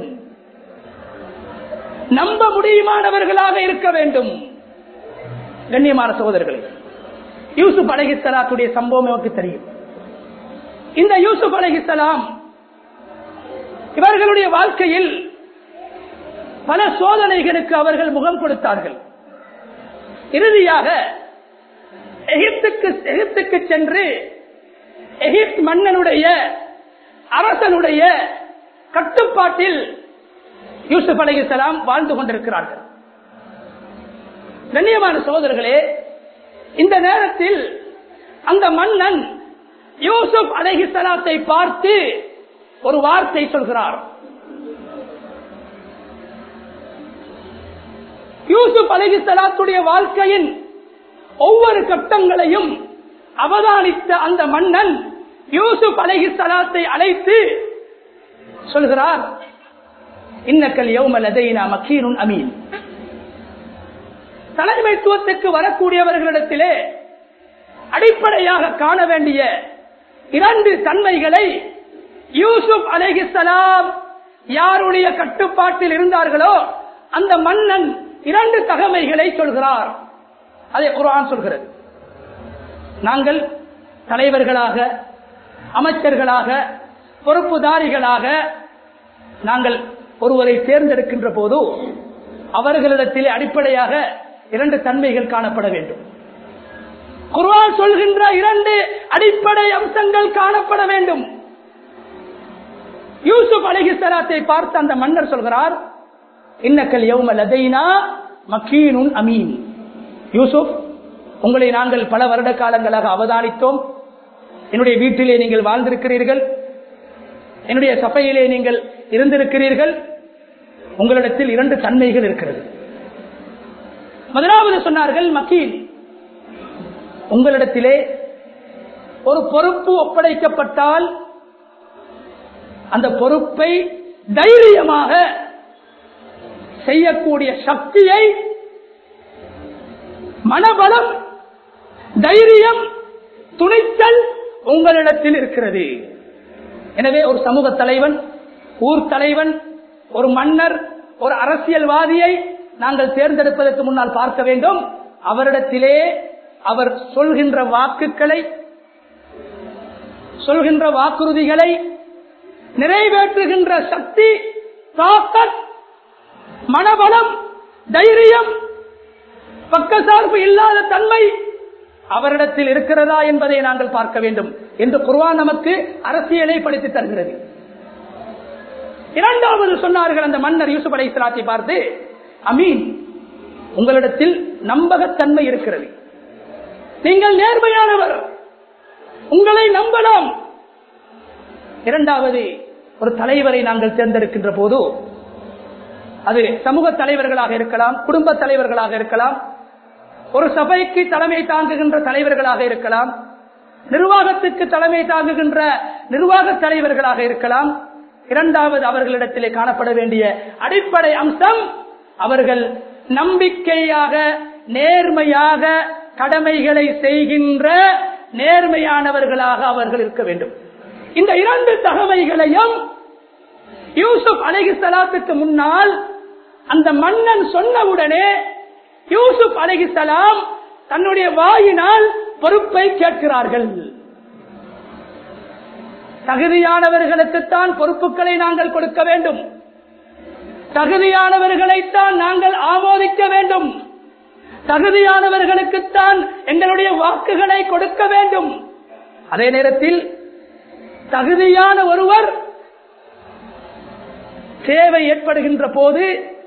நம்ப முடியுமானவர்களாக இருக்க வேண்டும் கண்ணியமான சகோதரர்களே யூசுப் அலஹிசலாத்துடைய சம்பவம் நமக்கு தெரியும் இந்த யூசுப் அலஹிசலாம் இவர்களுடைய வாழ்க்கையில் பல சோதனைகளுக்கு அவர்கள் முகம் கொடுத்தார்கள் இறுதியாக எகிப்துக்கு எகிப்துக்கு சென்று எகிப்த் மன்னனுடைய அரசனுடைய கட்டுப்பாட்டில் யூசுப் அலிசலாம் வாழ்ந்து கொண்டிருக்கிறார்கள் கண்ணியமான சோதர்களே இந்த நேரத்தில் அந்த மன்னன் யூசுப் அலஹிசலாத்தை பார்த்து ஒரு வார்த்தை சொல்கிறார் யூசுப் அலஹிசலாத்துடைய வாழ்க்கையின் ஒவ்வொரு கட்டங்களையும் அவதானித்த அந்த மன்னன் யூசுப் அலஹிசலாத்தை அழைத்து சொல்கிறார் இன்னக்கல் யௌமலதைனா மக்கீனுன் அமீன் தலைமைத்துவத்துக்கு வரக்கூடியவர்களிடத்திலே அடிப்படையாக காண வேண்டிய இரண்டு தன்மைகளை யூசுப் அலைஹிசலாம் யாருடைய கட்டுப்பாட்டில் இருந்தார்களோ அந்த மன்னன் இரண்டு தகமைகளை சொல்கிறார் அதை குர்ஆன் சொல்கிறது நாங்கள் தலைவர்களாக அமைச்சர்களாக பொறுப்புதாரிகளாக நாங்கள் ஒருவரை தேர்ந்தெடுக்கின்ற போது அவர்களிடத்திலே அடிப்படையாக இரண்டு தன்மைகள் காணப்பட வேண்டும் குர்ஆன் சொல்கின்ற இரண்டு அடிப்படை அம்சங்கள் காணப்பட வேண்டும் யூசுப் அலிஹிஸ்லாத்தை பார்த்து அந்த மன்னர் சொல்கிறார் இன்னக்கல் யௌம லதைனா மக்கீனுன் அமீன் யூசுப் உங்களை நாங்கள் பல வருட காலங்களாக அவதானித்தோம் என்னுடைய வீட்டிலே நீங்கள் வாழ்ந்திருக்கிறீர்கள் என்னுடைய சபையிலே நீங்கள் இருந்திருக்கிறீர்கள் உங்களிடத்தில் இரண்டு தன்மைகள் இருக்கிறது முதலாவது சொன்னார்கள் மக்கீன் உங்களிடத்திலே ஒரு பொறுப்பு ஒப்படைக்கப்பட்டால் அந்த பொறுப்பை தைரியமாக செய்யக்கூடிய சக்தியை மனபலம் தைரியம் துணிச்சல் உங்களிடத்தில் இருக்கிறது எனவே ஒரு சமூக தலைவன் ஊர் தலைவன் ஒரு மன்னர் ஒரு அரசியல்வாதியை நாங்கள் தேர்ந்தெடுப்பதற்கு முன்னால் பார்க்க வேண்டும் அவரிடத்திலே அவர் சொல்கின்ற வாக்குகளை சொல்கின்ற வாக்குறுதிகளை நிறைவேற்றுகின்ற சக்தி தாக்கத் மனபலம் தைரியம் பக்கசார்பு இல்லாத தன்மை அவரிடத்தில் இருக்கிறதா என்பதை நாங்கள் பார்க்க வேண்டும் என்று குர்வான் நமக்கு அரசியலை படித்து தருகிறது இரண்டாவது சொன்னார்கள் அந்த மன்னர் யூசுப் அலை இஸ்லாத்தை பார்த்து அமீன் உங்களிடத்தில் நம்பகத்தன்மை இருக்கிறது நீங்கள் நேர்மையானவர் உங்களை நம்பலாம் இரண்டாவது ஒரு தலைவரை நாங்கள் தேர்ந்தெடுக்கின்ற போது அது சமூக தலைவர்களாக இருக்கலாம் குடும்ப தலைவர்களாக இருக்கலாம் ஒரு சபைக்கு தலைமை தாங்குகின்ற தலைவர்களாக இருக்கலாம் நிர்வாகத்துக்கு தலைமை தாங்குகின்ற நிர்வாக தலைவர்களாக இருக்கலாம் இரண்டாவது அவர்களிடத்திலே காணப்பட வேண்டிய அடிப்படை அம்சம் அவர்கள் நம்பிக்கையாக நேர்மையாக கடமைகளை செய்கின்ற நேர்மையானவர்களாக அவர்கள் இருக்க வேண்டும் இந்த இரண்டு தகமைகளையும் யூசுப் அலகி சலாத்துக்கு முன்னால் அந்த மன்னன் சொன்னவுடனே யூசுப் அலகி சலாம் தன்னுடைய வாயினால் பொறுப்பை கேட்கிறார்கள் தகுதியானவர்களுக்குத்தான் பொறுப்புகளை நாங்கள் கொடுக்க வேண்டும் தகுதியானவர்களைத்தான் நாங்கள் ஆமோதிக்க வேண்டும் தகுதியானவர்களுக்குத்தான் எங்களுடைய வாக்குகளை கொடுக்க வேண்டும் அதே நேரத்தில் தகுதியான ஒருவர் தேவை ஏற்படுகின்ற போது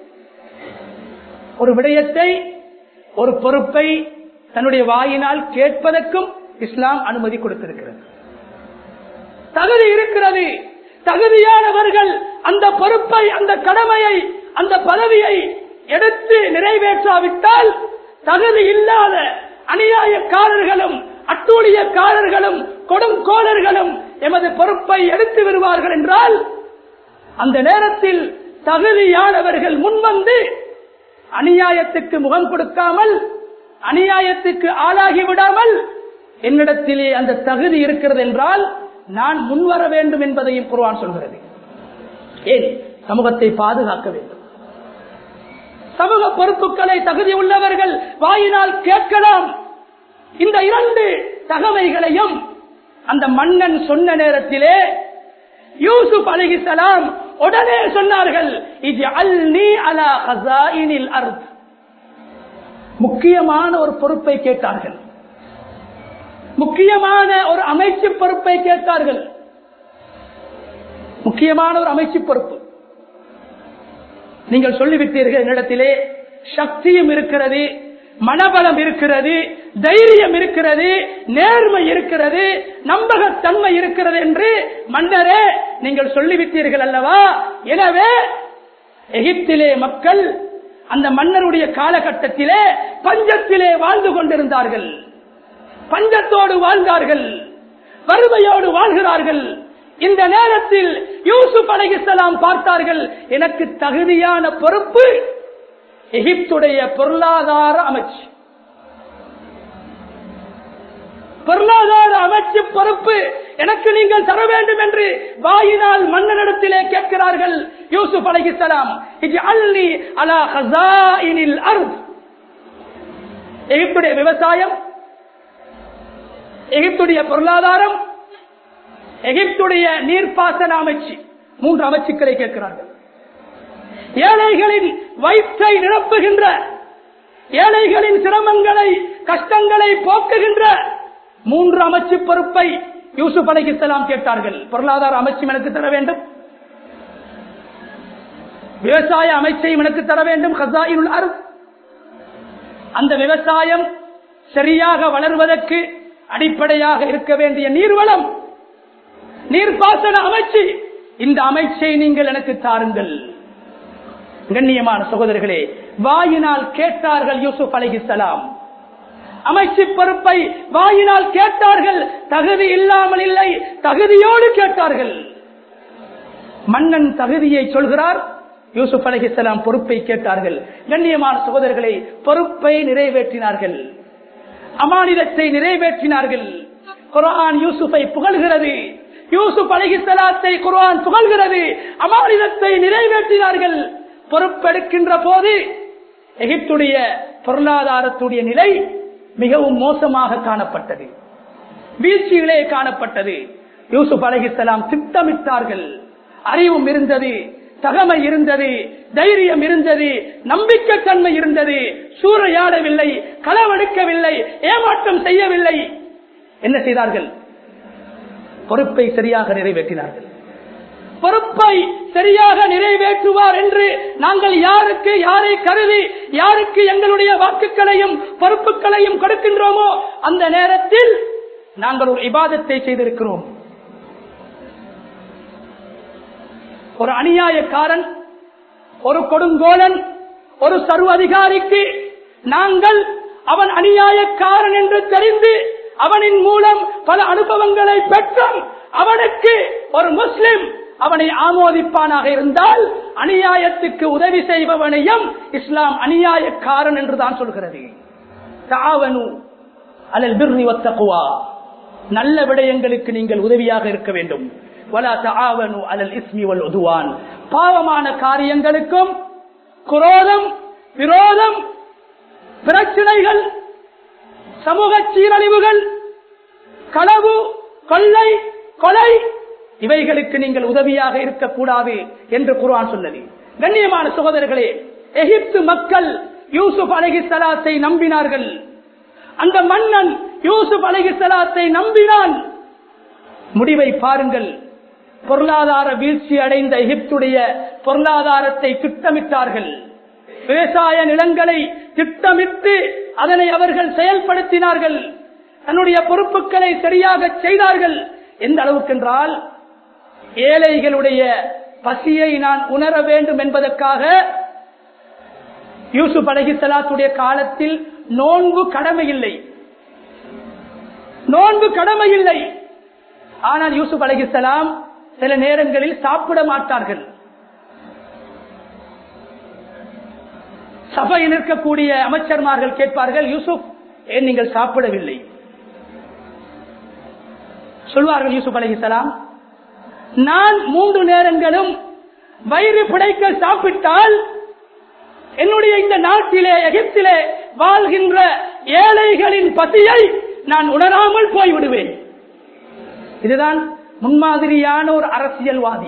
ஒரு விடயத்தை ஒரு பொறுப்பை தன்னுடைய வாயினால் கேட்பதற்கும் இஸ்லாம் அனுமதி கொடுத்திருக்கிறது தகுதி இருக்கிறது தகுதியானவர்கள் அந்த பொறுப்பை அந்த கடமையை அந்த பதவியை எடுத்து நிறைவேற்றாவிட்டால் தகுதி இல்லாத அநியாயக்காரர்களும் அட்டூழியக்காரர்களும் கொடும் கோளர்களும் எமது பொறுப்பை எடுத்து வருவார்கள் என்றால் அந்த நேரத்தில் தகுதியானவர்கள் முன்வந்து அநியாயத்துக்கு முகம் கொடுக்காமல் அநியாயத்துக்கு ஆளாகி விடாமல் என்னிடத்திலே அந்த தகுதி இருக்கிறது என்றால் நான் முன்வர வேண்டும் என்பதையும் குர்வான் சொல்கிறது ஏன் சமூகத்தை பாதுகாக்க வேண்டும் சமூக பொறுப்புகளை தகுதி உள்ளவர்கள் வாயினால் கேட்கலாம் இந்த இரண்டு தகவைகளையும் அந்த மன்னன் சொன்ன நேரத்திலே யூசுப் அலிகிசலாம் உடனே சொன்னார்கள் இது அல்னி அலா ஹசாயினில் அர்த் முக்கியமான ஒரு பொறுப்பை கேட்டார்கள் முக்கியமான ஒரு அமைச்சு பொறுப்பை கேட்டார்கள் முக்கியமான ஒரு அமைச்சு பொறுப்பு நீங்கள் சொல்லிவிட்டீர்கள் என்னிடத்திலே சக்தியும் இருக்கிறது மனபலம் இருக்கிறது தைரியம் இருக்கிறது நேர்மை இருக்கிறது நம்பகத்தன்மை இருக்கிறது என்று மன்னரே நீங்கள் சொல்லிவிட்டீர்கள் அல்லவா எனவே எகிப்திலே மக்கள் அந்த மன்னருடைய காலகட்டத்திலே பஞ்சத்திலே வாழ்ந்து கொண்டிருந்தார்கள் பஞ்சத்தோடு வாழ்ந்தார்கள் வறுமையோடு வாழ்கிறார்கள் இந்த நேரத்தில் யூசுப் அலைகிஸ்லாம் பார்த்தார்கள் எனக்கு தகுதியான பொறுப்பு எகிப்துடைய பொருளாதார அமைச்சு பொருளாதார அமைச்சு பொறுப்பு எனக்கு நீங்கள் தர வேண்டும் என்று வாயினால் மன்னனிடத்திலே கேட்கிறார்கள் யூசுப் அலைகிஸ்லாம் இது அல்லி அலா ஹசாயினில் அருள் எகிப்துடைய விவசாயம் எகிப்துடைய பொருளாதாரம் எகிப்துடைய நீர்ப்பாசன அமைச்சு மூன்று அமைச்சுக்களை கேட்கிறார்கள் ஏழைகளின் வயிற்றை நிரப்புகின்ற ஏழைகளின் சிரமங்களை கஷ்டங்களை போக்குகின்ற மூன்று அமைச்சு பொறுப்பை யூசுப் அலைகிஸ்லாம் கேட்டார்கள் பொருளாதார அமைச்சும் எனக்கு தர வேண்டும் விவசாய அமைச்சையும் எனக்கு தர வேண்டும் ஹசாயினுல் அருள் அந்த விவசாயம் சரியாக வளர்வதற்கு அடிப்படையாக இருக்க வேண்டிய நீர்வளம் நீர்ப்பாசன அமைச்சு இந்த அமைச்சை நீங்கள் எனக்கு தாருங்கள் கண்ணியமான சகோதரர்களே வாயினால் கேட்டார்கள் யூசுப் அலைஹிஸ்ஸலாம் அமைச்சு பொறுப்பை வாயினால் கேட்டார்கள் தகுதி இல்லாமல் இல்லை தகுதியோடு கேட்டார்கள் மன்னன் தகுதியை சொல்கிறார் யூசுப் அலைஹிஸ்ஸலாம் பொறுப்பை கேட்டார்கள் கண்ணியமான சகோதரர்களை பொறுப்பை நிறைவேற்றினார்கள் அமானிதத்தை நிறைவேற்றினார்கள் குரான் யூசுஃபை புகழ்கிறது யூசுப் அலைஹிஸ்ஸலாத்தை குரான் புகழ்கிறது அமானிதத்தை நிறைவேற்றினார்கள் பொறுப்பெடுக்கின்ற போது எகிப்துடைய பொருளாதாரத்துடைய நிலை மிகவும் மோசமாக காணப்பட்டது வீழ்ச்சிகளே காணப்பட்டது யூசுப் அலைஹிஸ்ஸலாம் திட்டமிட்டார்கள் அறிவும் இருந்தது தகமை இருந்தது தைரியம் இருந்தது நம்பிக்கை தன்மை இருந்தது சூறையாடவில்லை களவெடுக்கவில்லை ஏமாற்றம் செய்யவில்லை என்ன செய்தார்கள் பொறுப்பை சரியாக நிறைவேற்றினார்கள் பொறுப்பை சரியாக நிறைவேற்றுவார் என்று நாங்கள் யாருக்கு யாரை கருதி யாருக்கு எங்களுடைய வாக்குகளையும் பொறுப்புகளையும் கொடுக்கின்றோமோ அந்த நேரத்தில் நாங்கள் ஒரு இபாதத்தை செய்திருக்கிறோம் ஒரு அநியாயக்காரன் ஒரு கொடுங்கோலன் ஒரு சர்வ அதிகாரிக்கு நாங்கள் அவன் அநியாயக்காரன் என்று தெரிந்து அவனின் மூலம் பல அனுபவங்களை பெற்றும் அவனுக்கு ஒரு முஸ்லிம் அவனை ஆமோதிப்பானாக இருந்தால் அநியாயத்துக்கு உதவி செய்பவனையும் இஸ்லாம் அநியாயக்காரன் என்றுதான் சொல்கிறது தாவனு அலல் பிர்ரி வத்தகுவா நல்ல விடயங்களுக்கு நீங்கள் உதவியாக இருக்க வேண்டும் வலா தாவனு அலல் இஸ்மி வல் உதுவான் பாவமான காரியங்களுக்கும் குரோதம் விரோதம் பிரச்சனைகள் சமூக சீரழிவுகள் களவு கொள்ளை கொலை இவைகளுக்கு நீங்கள் உதவியாக இருக்கக்கூடாது என்று குர்ஆன் சொன்னது கண்ணியமான சகோதரர்களே எகிப்து மக்கள் யூசுப் அலகி சலாத்தை நம்பினார்கள் அந்த மன்னன் யூசுப் அலகி சலாத்தை நம்பினான் முடிவை பாருங்கள் பொருளாதார வீழ்ச்சி அடைந்த எகிப்துடைய பொருளாதாரத்தை திட்டமிட்டார்கள் விவசாய நிலங்களை திட்டமிட்டு அதனை அவர்கள் செயல்படுத்தினார்கள் தன்னுடைய பொறுப்புகளை சரியாக செய்தார்கள் எந்த அளவுக்கென்றால் ஏழைகளுடைய பசியை நான் உணர வேண்டும் என்பதற்காக யூசுப் அலஹி சலாத்துடைய காலத்தில் நோன்பு கடமை இல்லை நோன்பு கடமை இல்லை ஆனால் யூசுப் அலஹிசலாம் சில நேரங்களில் சாப்பிட மாட்டார்கள் சபையில் இருக்கக்கூடிய அமைச்சர்மார்கள் கேட்பார்கள் யூசுப் ஏன் நீங்கள் சாப்பிடவில்லை சொல்வார்கள் யூசுப் அலஹிசலாம் நான் மூன்று நேரங்களும் வயிறு பிடைக்க சாப்பிட்டால் என்னுடைய இந்த நாட்டிலே எகிப்திலே வாழ்கின்ற ஏழைகளின் பசியை நான் உணராமல் போய்விடுவேன் இதுதான் முன்மாதிரியான ஒரு அரசியல்வாதி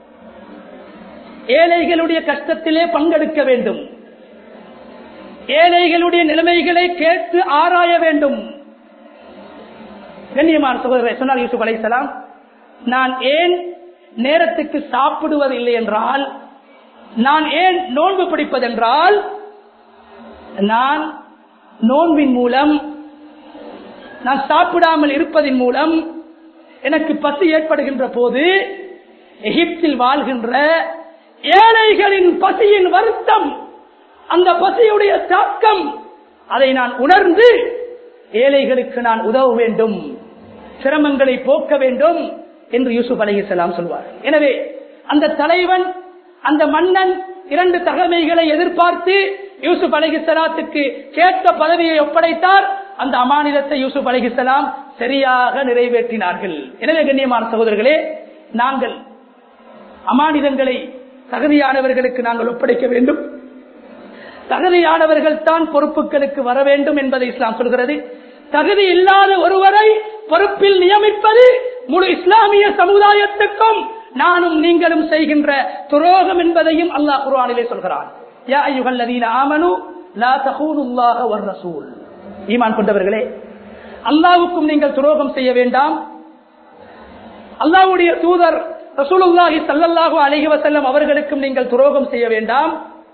ஏழைகளுடைய கஷ்டத்திலே பங்கெடுக்க வேண்டும் ஏழைகளுடைய நிலைமைகளை கேட்டு ஆராய வேண்டும் கண்ணியமான சகோதரரை சொன்னார் யூசுப் அலைசலாம் நான் ஏன் நேரத்துக்கு சாப்பிடுவதில்லை என்றால் நான் ஏன் நோன்பு பிடிப்பதென்றால் நான் நோன்பின் மூலம் நான் சாப்பிடாமல் இருப்பதன் மூலம் எனக்கு பசி ஏற்படுகின்ற போது எகிப்தில் வாழ்கின்ற ஏழைகளின் பசியின் வருத்தம் அந்த பசியுடைய தாக்கம் அதை நான் உணர்ந்து ஏழைகளுக்கு நான் உதவ வேண்டும் சிரமங்களை போக்க வேண்டும் என்று யூசுப் அலைஹிஸ்லாம் சொல்வார் எனவே அந்த தலைவன் அந்த மன்னன் இரண்டு தகமைகளை எதிர்பார்த்து யூசுப் அலைஹிஸ்லாத்துக்கு கேட்ட பதவியை ஒப்படைத்தார் அந்த அமானிதத்தை யூசுப் அலைஹிஸ்லாம் சரியாக நிறைவேற்றினார்கள் எனவே கண்ணியமான சகோதரர்களே நாங்கள் அமானிதங்களை தகுதியானவர்களுக்கு நாங்கள் ஒப்படைக்க வேண்டும் தகுதியானவர்கள் தான் பொறுப்புகளுக்கு வர வேண்டும் என்பதை இஸ்லாம் சொல்கிறது தகுதி இல்லாத ஒருவரை பொறுப்பில் நியமிப்பது முழு இஸ்லாமிய சமுதாயத்துக்கும் நானும் நீங்களும் செய்கின்ற துரோகம் என்பதையும் அல்லாஹ் குர்ஆனிலே சொல்கிறான் யா அய்யுஹல்லதீன ஆமனு லா தகூனுல்லாஹ வர் ரசூல் ஈமான் கொண்டவர்களே அல்லாஹ்வுக்கும் நீங்கள் துரோகம் செய்ய வேண்டாம் அல்லாஹ்வுடைய தூதர் ரசூலுல்லாஹி ஸல்லல்லாஹு அலைஹி வஸல்லம் அவர்களுக்கும் நீங்கள் துரோகம் செய்ய வேண்டாம்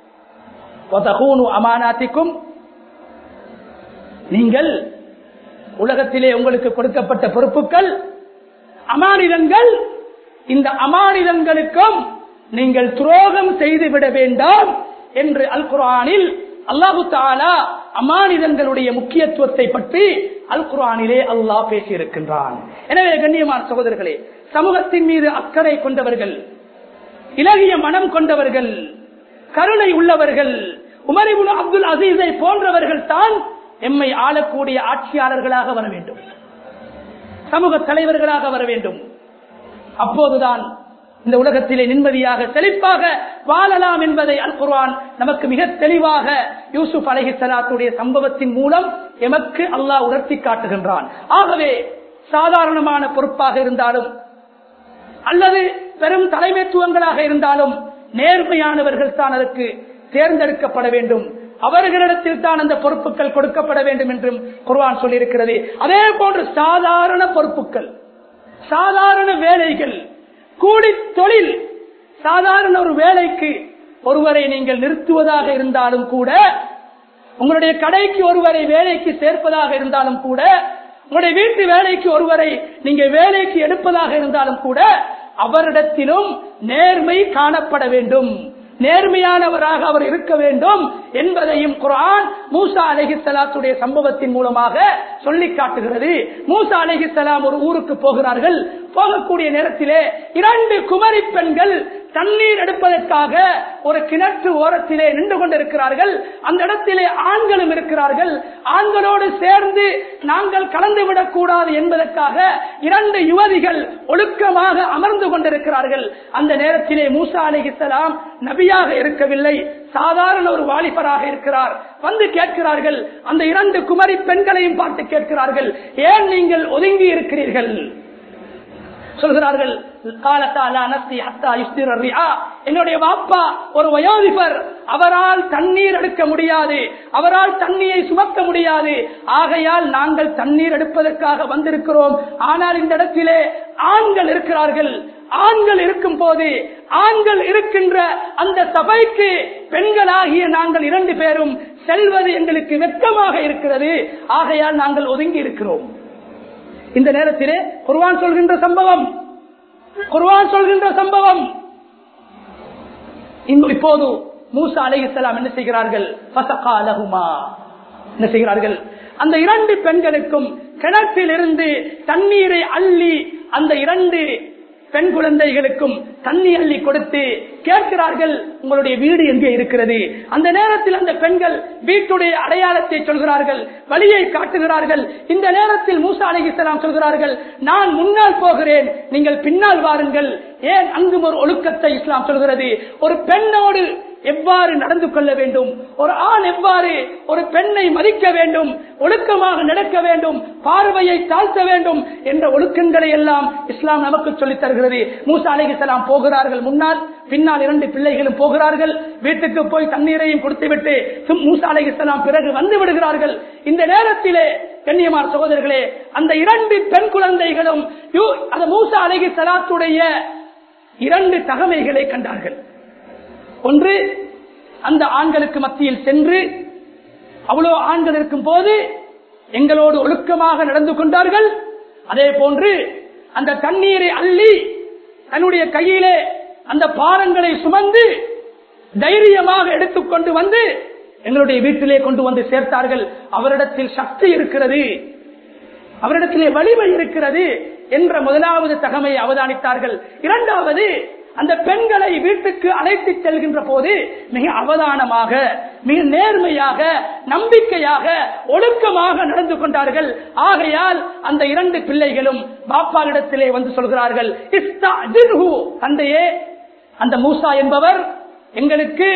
வதகூனு அமானாத்திக்கும் நீங்கள் உலகத்திலே உங்களுக்கு கொடுக்கப்பட்ட பொறுப்புகள் அமானிதங்கள் இந்த அமானிதங்களுக்கும் நீங்கள் துரோகம் செய்துவிட வேண்டாம் என்று அல் குரானில் அல்லாஹு தாலா அமானிதங்களுடைய முக்கியத்துவத்தை பற்றி அல் குரானிலே அல்லாஹ் பேசியிருக்கின்றான் எனவே கண்ணியமான சகோதரர்களே சமூகத்தின் மீது அக்கறை கொண்டவர்கள் இலகிய மனம் கொண்டவர்கள் கருணை உள்ளவர்கள் உமரிபுல் அப்துல் அசீஸை போன்றவர்கள் தான் எம்மை ஆளக்கூடிய ஆட்சியாளர்களாக வர வேண்டும் சமூக தலைவர்களாக வர வேண்டும் அப்போதுதான் இந்த உலகத்திலே நிம்மதியாக செழிப்பாக வாழலாம் என்பதை அல் குர்ஆன் நமக்கு மிக தெளிவாக யூசுப் அலஹி சலாத்துடைய சம்பவத்தின் மூலம் எமக்கு அல்லாஹ் உணர்த்தி காட்டுகின்றான் ஆகவே சாதாரணமான பொறுப்பாக இருந்தாலும் அல்லது பெரும் தலைமைத்துவங்களாக இருந்தாலும் நேர்மையானவர்கள் தான் அதற்கு தேர்ந்தெடுக்கப்பட வேண்டும் அவர்களிடத்தில் தான் அந்த பொறுப்புகள் கொடுக்கப்பட வேண்டும் என்றும் குர்ஆன் சொல்லியிருக்கிறது அதே போன்று சாதாரண பொறுப்புகள் சாதாரண வேலைகள் கூலி தொழில் சாதாரண ஒரு வேலைக்கு ஒருவரை நீங்கள் நிறுத்துவதாக இருந்தாலும் கூட உங்களுடைய கடைக்கு ஒருவரை வேலைக்கு சேர்ப்பதாக இருந்தாலும் கூட உங்களுடைய வீட்டு வேலைக்கு ஒருவரை நீங்க வேலைக்கு எடுப்பதாக இருந்தாலும் கூட அவரிடத்திலும் நேர்மை காணப்பட வேண்டும் நேர்மையானவராக அவர் இருக்க வேண்டும் என்பதையும் குரான் மூசா அலஹி சலாத்துடைய சம்பவத்தின் மூலமாக சொல்லி காட்டுகிறது மூசா அலஹி சலாம் ஒரு ஊருக்கு போகிறார்கள் போகக்கூடிய நேரத்திலே இரண்டு குமரி பெண்கள் தண்ணீர் எடுப்பதற்காக ஒரு கிணற்று ஓரத்திலே நின்று கொண்டிருக்கிறார்கள் அந்த இடத்திலே ஆண்களும் இருக்கிறார்கள் ஆண்களோடு சேர்ந்து நாங்கள் கலந்து விடக்கூடாது என்பதற்காக இரண்டு யுவதிகள் ஒழுக்கமாக அமர்ந்து கொண்டிருக்கிறார்கள் அந்த நேரத்திலே மூசா அலிஹிசலாம் நபியாக இருக்கவில்லை சாதாரண ஒரு வாலிபராக இருக்கிறார் வந்து கேட்கிறார்கள் அந்த இரண்டு குமரி பெண்களையும் பார்த்து கேட்கிறார்கள் ஏன் நீங்கள் ஒதுங்கி இருக்கிறீர்கள் சொல்கிறார்கள் என்னுடைய வாப்பா ஒரு வயோதிபர் அவரால் தண்ணீர் எடுக்க முடியாது அவரால் தண்ணீரை சுமக்க முடியாது ஆகையால் நாங்கள் தண்ணீர் எடுப்பதற்காக வந்திருக்கிறோம் ஆனால் இந்த இடத்திலே ஆண்கள் இருக்கிறார்கள் ஆண்கள் இருக்கும் போது ஆண்கள் இருக்கின்ற அந்த சபைக்கு பெண்களாகிய நாங்கள் இரண்டு பேரும் செல்வது எங்களுக்கு வெட்கமாக இருக்கிறது ஆகையால் நாங்கள் ஒதுங்கி இருக்கிறோம் இந்த நேரத்திலே குர்வான் சொல்கின்ற சம்பவம் குர்வான் சொல்கின்ற சம்பவம் இப்போது மூசா அலை இஸ்லாம் என்ன செய்கிறார்கள் என்ன செய்கிறார்கள் அந்த இரண்டு பெண்களுக்கும் கிணற்றில் இருந்து தண்ணீரை அள்ளி அந்த இரண்டு பெண் குழந்தைகளுக்கும் தண்ணி அள்ளி கொடுத்து கேட்கிறார்கள் உங்களுடைய வீடு எங்கே இருக்கிறது அந்த நேரத்தில் அந்த பெண்கள் வீட்டுடைய அடையாளத்தை சொல்கிறார்கள் வழியை காட்டுகிறார்கள் இந்த நேரத்தில் மூசா அலி இஸ்லாம் சொல்கிறார்கள் நான் முன்னால் போகிறேன் நீங்கள் பின்னால் வாருங்கள் ஏன் அங்கும் ஒரு ஒழுக்கத்தை இஸ்லாம் சொல்கிறது ஒரு பெண்ணோடு எவ்வாறு நடந்து கொள்ள வேண்டும் ஒரு ஆண் எவ்வாறு ஒரு பெண்ணை மதிக்க வேண்டும் ஒழுக்கமாக நடக்க வேண்டும் பார்வையை தாழ்த்த வேண்டும் என்ற ஒழுக்கங்களை எல்லாம் இஸ்லாம் நமக்கு சொல்லித் தருகிறது மூசா அலிகலாம் போகிறார்கள் முன்னால் பின்னால் இரண்டு பிள்ளைகளும் போகிறார்கள் வீட்டுக்கு போய் தண்ணீரையும் கொடுத்துவிட்டு மூசா அலிகலாம் பிறகு வந்து விடுகிறார்கள் இந்த நேரத்திலே கண்ணியமான சகோதரர்களே அந்த இரண்டு பெண் குழந்தைகளும் அந்த மூசா அலகி சலாத்துடைய இரண்டு தகமைகளை கண்டார்கள் ஒன்று அந்த ஆண்களுக்கு மத்தியில் சென்று அவ்வளோ ஆண்கள் இருக்கும் போது எங்களோடு ஒழுக்கமாக நடந்து கொண்டார்கள் அதே போன்று அந்த தண்ணீரை அள்ளி தன்னுடைய கையிலே அந்த பாரங்களை சுமந்து தைரியமாக எடுத்துக்கொண்டு வந்து எங்களுடைய வீட்டிலே கொண்டு வந்து சேர்த்தார்கள் அவரிடத்தில் சக்தி இருக்கிறது அவரிடத்திலே வலிமை இருக்கிறது என்ற முதலாவது தகமையை அவதானித்தார்கள் இரண்டாவது அந்த பெண்களை வீட்டுக்கு அழைத்து செல்கின்ற போது மிக அவதானமாக மிக நேர்மையாக நம்பிக்கையாக ஒழுக்கமாக நடந்து கொண்டார்கள் ஆகையால் அந்த இரண்டு பிள்ளைகளும் பாப்பாவிடத்திலே வந்து சொல்கிறார்கள் தந்தையே அந்த மூசா என்பவர் எங்களுக்கு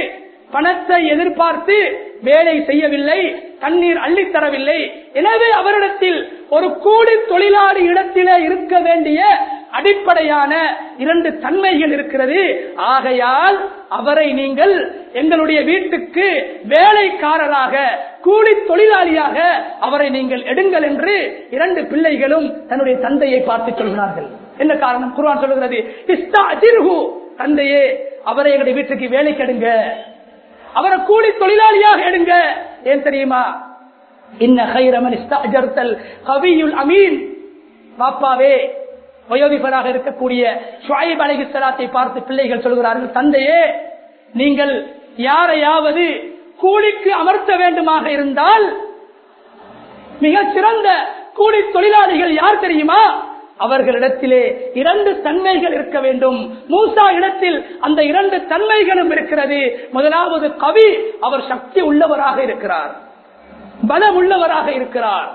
பணத்தை எதிர்பார்த்து வேலை செய்யவில்லை தண்ணீர் அள்ளித் தரவில்லை எனவே அவரிடத்தில் ஒரு கூலி தொழிலாளி இடத்திலே இருக்க வேண்டிய அடிப்படையான இரண்டு தன்மைகள் இருக்கிறது ஆகையால் அவரை நீங்கள் எங்களுடைய வீட்டுக்கு வேலைக்காரராக கூலி தொழிலாளியாக அவரை நீங்கள் எடுங்கள் என்று இரண்டு பிள்ளைகளும் தன்னுடைய தந்தையை பார்த்து சொல்கிறார்கள் என்ன காரணம் குர்ஆன் சொல்கிறது இஸ்தாஜிர்ஹு தந்தையே அவரை எங்களுடைய வீட்டுக்கு வேலைக்கு எடுங்க அவரை கூலி தொழிலாளியாக எடுங்க ஏன் தெரியுமா இன்ன ஹைரமன் இஸ்தாஜர்தல் கவியுல் அமீன் பாப்பாவே வயோதிபராக இருக்கக்கூடிய ஷுவைப் அலைஹிஸ்ஸலாத்தை பார்த்து பிள்ளைகள் சொல்கிறார்கள் தந்தையே நீங்கள் யாரையாவது கூலிக்கு அமர்த்த வேண்டுமாக இருந்தால் மிக சிறந்த கூலி தொழிலாளிகள் யார் தெரியுமா அவர்களிடத்திலே இரண்டு தன்மைகள் இருக்க வேண்டும் மூசா இடத்தில் அந்த இரண்டு தன்மைகளும் இருக்கிறது முதலாவது கவி அவர் சக்தி உள்ளவராக இருக்கிறார் பலம் உள்ளவராக இருக்கிறார்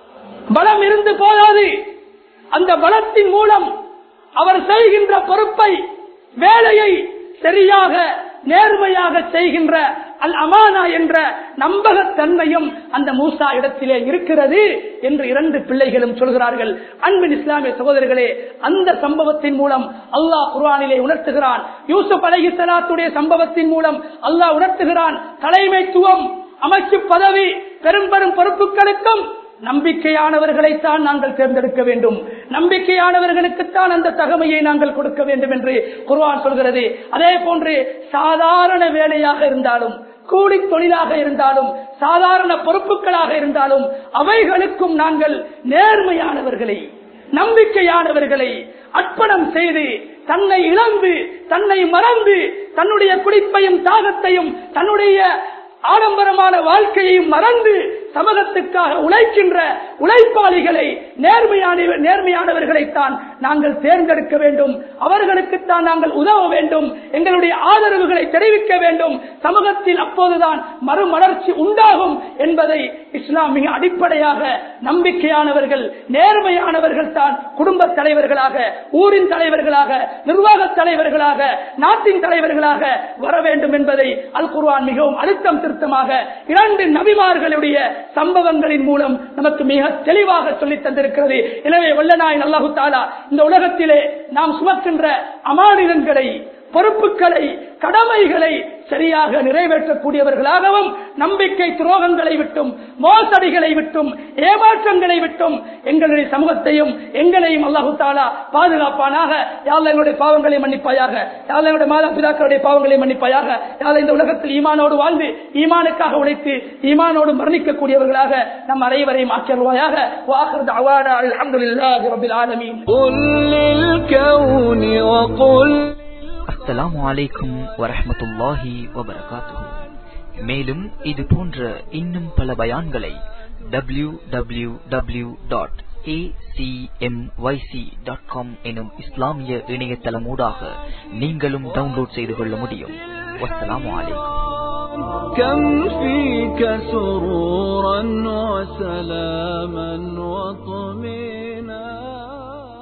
பலம் இருந்து போதாது அந்த பலத்தின் மூலம் அவர் செய்கின்ற பொறுப்பை வேலையை சரியாக நேர்மையாக செய்கின்ற அல் அமானா என்ற நம்பகத்தன்மையும் அந்த மூசா இடத்திலே இருக்கிறது என்று இரண்டு பிள்ளைகளும் சொல்கிறார்கள் அன்பின் இஸ்லாமிய சகோதரர்களே அந்த சம்பவத்தின் மூலம் அல்லாஹ் குர்ஆனிலே உணர்த்துகிறான் யூசுப் அலஹி சலாத்துடைய சம்பவத்தின் மூலம் அல்லாஹ் உணர்த்துகிறான் தலைமைத்துவம் அமைச்சு பதவி பெரும் பெரும் பொறுப்புகளுக்கும் நம்பிக்கையானவர்களைத்தான் நாங்கள் தேர்ந்தெடுக்க வேண்டும் நம்பிக்கையானவர்களுக்குத்தான் அந்த தகமையை நாங்கள் கொடுக்க வேண்டும் என்று குர்ஆன் சொல்கிறது அதே போன்று சாதாரண வேலையாக இருந்தாலும் கூலி தொழிலாக இருந்தாலும் சாதாரண பொறுப்புகளாக இருந்தாலும் அவைகளுக்கும் நாங்கள் நேர்மையானவர்களை நம்பிக்கையானவர்களை அர்ப்பணம் செய்து தன்னை இழந்து தன்னை மறந்து தன்னுடைய குடிப்பையும் தாகத்தையும் தன்னுடைய ஆடம்பரமான வாழ்க்கையையும் மறந்து சமூகத்துக்காக உழைக்கின்ற உழைப்பாளிகளை நேர்மையான நேர்மையானவர்களைத்தான் நாங்கள் தேர்ந்தெடுக்க வேண்டும் அவர்களுக்குத்தான் நாங்கள் உதவ வேண்டும் எங்களுடைய ஆதரவுகளை தெரிவிக்க வேண்டும் சமூகத்தில் அப்போதுதான் மறுமலர்ச்சி உண்டாகும் என்பதை இஸ்லாம் மிக அடிப்படையாக நம்பிக்கையானவர்கள் நேர்மையானவர்கள் தான் குடும்ப தலைவர்களாக ஊரின் தலைவர்களாக நிர்வாக தலைவர்களாக நாட்டின் தலைவர்களாக வர வேண்டும் என்பதை அல் குர்ஆன் மிகவும் அழுத்தம் திருத்தமாக இரண்டு நபிமார்களுடைய சம்பவங்களின் மூலம் நமக்கு மிக தெளிவாக சொல்லி தந்திருக்கிறது எனவே வல்லநாயன் அல்லாஹு தாலா இந்த உலகத்திலே நாம் சுமக்கின்ற அமானிதங்களை பொறுப்புகளை கடமைகளை சரியாக நிறைவேற்றக்கூடியவர்களாகவும் நம்பிக்கை துரோகங்களை விட்டும் மோசடிகளை விட்டும் ஏமாற்றங்களை விட்டும் எங்களுடைய சமூகத்தையும் எங்களையும் அல்லாஹு தாலா பாதுகாப்பானாக யாழ் எங்களுடைய பாவங்களை மன்னிப்பாயாக யாழ் எங்களுடைய மாதா பிதாக்களுடைய பாவங்களை மன்னிப்பாயாக யாழ் இந்த உலகத்தில் ஈமானோடு வாழ்ந்து ஈமானுக்காக உழைத்து ஈமானோடு மரணிக்கக்கூடியவர்களாக நம் அனைவரையும் ஆக்கியருவாயாக வாக்குறது அவாடா அலமதுல்லாஹி ரபில் ஆலமீன் قل للكون وقل அஸ்ஸலாமு அலைக்கும் வரஹ்மத்துல்லாஹி வபரகாத்துஹு மேலும் இது போன்ற இன்னும் பல பயான்களை W W W dot dot com எனும் இஸ்லாமிய இணையதளமூடாக நீங்களும் டவுன்லோட் செய்து கொள்ள முடியும் வஸ்ஸலாமு அலைக்கும் كم فيك سرورا وسلاما وطمئنا